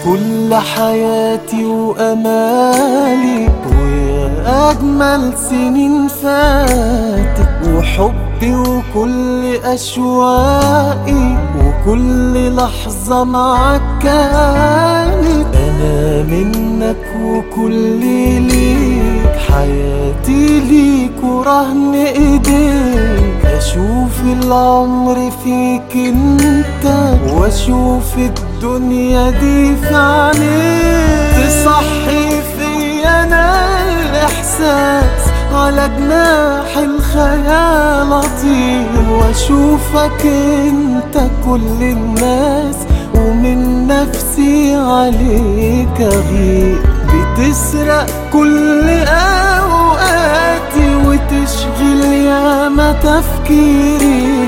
كل حياتي وأمالي ويا أجمل سنين فاتت وحبي وكل أشواقي وكل لحظة معاك كانت أنا منك وكل ليك حياتي ليك ورهن إيديك أشوف العمر فيك انت واشوف الدنيا دي في عينيك تصحي في انا الاحساس على جناح الخيال اطير واشوفك انت كل الناس ومن نفسي عليك اغير بتسرق كل اوقاتي وتشغل ياما تفكيري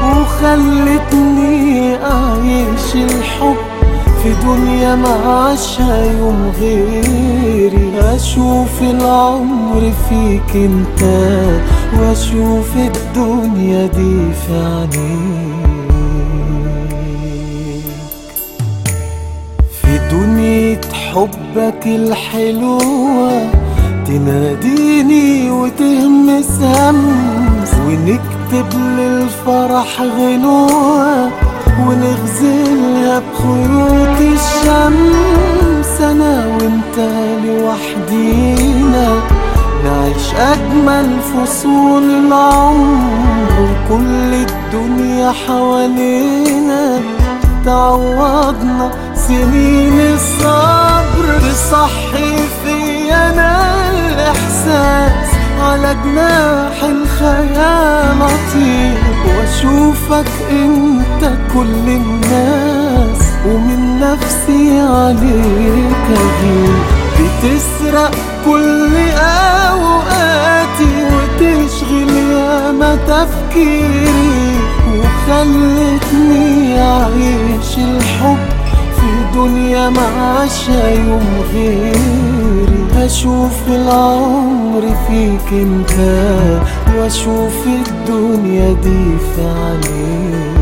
وخلتني اعيش الحب في دنيا معاشها يوم غيري اشوف العمر فيك انت واشوف الدنيا دي في عينيك في دنيا حبك الحلوة تناديني وتهمس همس ونكتب للفرح غنوة ونغزلها بخيوط الشمس أنا وانت لوحدينا نعيش أجمل فصول العمر وكل الدنيا حوالينا تعوضنا سنين الصبر تصحي في انا الاحساس على جناح الخيال اطير واشوفك انت كل الناس ومن نفسي عليك اغير بتسرق كل اوقاتي وتشغل ياما تفكيري وخلتني اعيش الحب في دنيا معاشها يوم غيري اشوف العمر فيك انت واشوف الدنيا دي في عينيك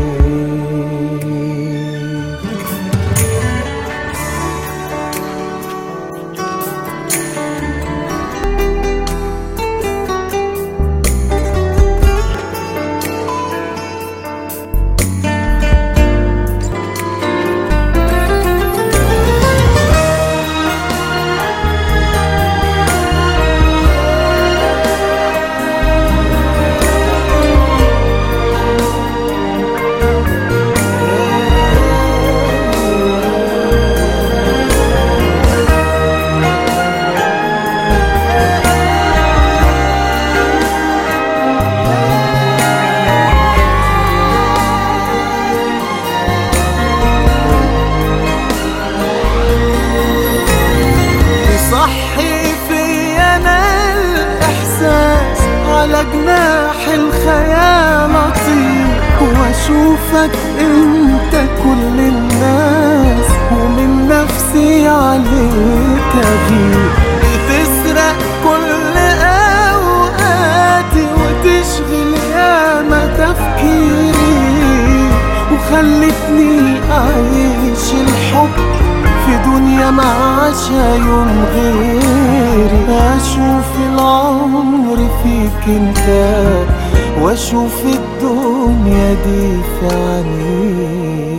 صحي في انا الاحساس على جناح الخيال اطير واشوفك انت كل الناس ومن نفسي عليك اغير بتسرق كل اوقاتي وتشغل ياما تفكيري وخلتني اعيش الحب في دنيا معاشها يوم غيري اشوف العمر فيك انت واشوف الدنيا دي في عينيك